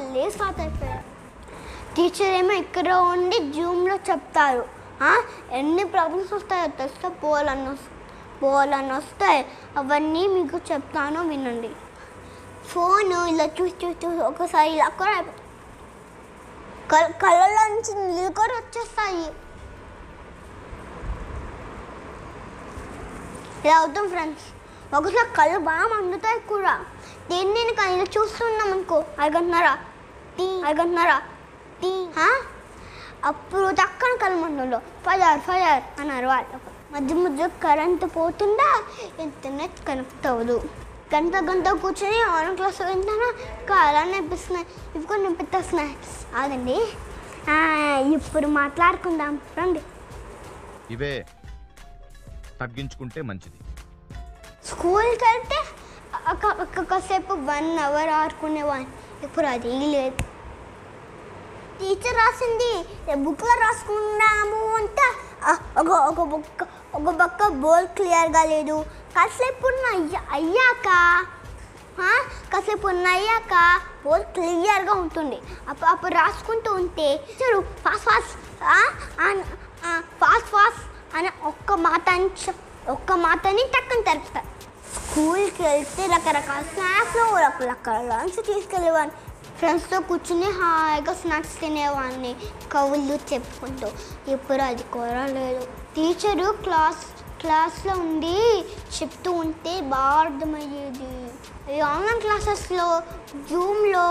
మళ్ళీ స్టార్ట్ అయిపోయారు టీచర్ ఏమో ఇక్కడ ఉండి జూమ్లో చెప్తారు ఆ, ఎన్ని ప్రాబ్లమ్స్ వస్తాయో తెస్తే పోవాలని వస్తాయి పోవాలని వస్తాయి అవన్నీ మీకు చెప్తాను వినండి ఫోన్ ఇలా చూసి చూసి చూసి ఒకసారి ఇలా కూడా అయిపో- కళ్ళ కళ్ళలో నుంచి నీళ్ళు కూడా వచ్చేస్తాయి ఇలా అవుతాం ఫ్రెండ్స్ ఒకసారి కళ్ళు బాగా మండుతాయి కూడా దేన్ని నేను కళ్ళు చూస్తున్నాం అనుకో అరగంటున్నారా టీ అరగంటున్నారా టీ హా? అప్పుడు తక్కన కళ్ళు మండలో ఫైర్ ఫైర్ అన్నారు వాళ్ళు మధ్య మధ్య కరెంట్ పోతుందా ఇంటర్నెట్ కనెక్ట్ అవ్వదు గంట గంట కూర్చొని ఆన్లైన్ క్లాస్ వింటానా కాలాన్ని నింపిస్తున్నాయి ఇవి కూడా నింపిస్తున్నాయి అదండి ఆ, ఇప్పుడు మాట్లాడుకుందాం రండి ఇవే తగ్గించుకుంటే మంచిది స్కూల్కి వెళ్తే ఒక- ఒక- కాసేపు వన్ అవర్ ఆడుకునేవాడిని ఇప్పుడు అది లేదు టీచర్ రాసింది బుక్లో రాసుకున్నాము అంటే ఆ, ఒక ఒక బుక్ ఒక పక్క బోల్ క్లియర్గా లేదు కాసేపు ఉన్న అయ్యా అయ్యాక ఆ, కాసేపు ఉన్న అయ్యాక బోల్ క్లియర్గా ఉంటుంది అప్పుడు అప్పుడు రాసుకుంటూ ఉంటే teacher fast fast fast fast అనే ఒక్క మాట అని చెప్ ఒక్క మాటని టక్కని తెలుపుతారు స్కూల్కి వెళ్తే రకరకాల స్నాక్స్లో రకరకాల లంచ్ తీసుకెళ్ళేవాడిని ఫ్రెండ్స్తో కూర్చుని హాయిగా స్నాక్స్ తినేవాడిని కవులు చెప్పుకుంటూ ఇప్పుడు అది కూడా లేదు టీచరు క్లాస్ క్లాస్లో ఉండి చెప్తూ ఉంటే బాగా అర్థమయ్యేది ఈ ఆన్లైన్ క్లాసెస్లో జూమ్లో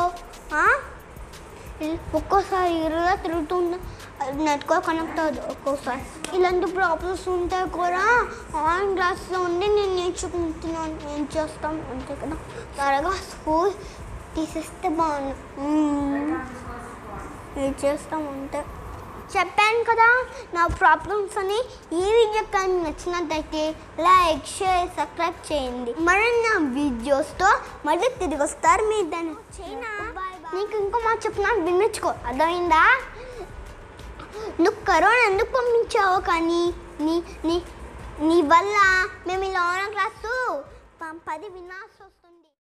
ఒక్కోసారి ఇరుగా తిరుగుతుంది నెట్ కూడా కనెక్ట్ అవ్వదు ఒక్కోసారి ఇలాంటి ప్రాబ్లమ్స్ ఉంటాయి కూడా ఆన్లైన్ క్లాస్లో ఉండి నేను నేర్చుకుంటున్నాను ఏం చేస్తాం అంతే కదా త్వరగా స్కూల్ తీసేస్తే బాగుంది మ్మ్. ఏం చేస్తాం అంతే చెప్పాను కదా నా ప్రాబ్లమ్స్ అని ఈ వీడియో కానీ నచ్చినట్టయితే లైక్ షేర్ సబ్స్క్రైబ్ చేయండి మరిన్ని నా వీడియోస్తో మళ్ళీ తిరిగి వస్తారు మీ దాన్ని నీకు ఇంకో మాట చెప్తున్నా వినిపించుకో అర్థమైందా నువ్వు కరోనా ఎందుకు పంపించావు కానీ నీ నీ నీ వల్ల మేము ఇలా ఆన్లైన్ క్లాసు ప- పది వినాల్సి వస్తుంది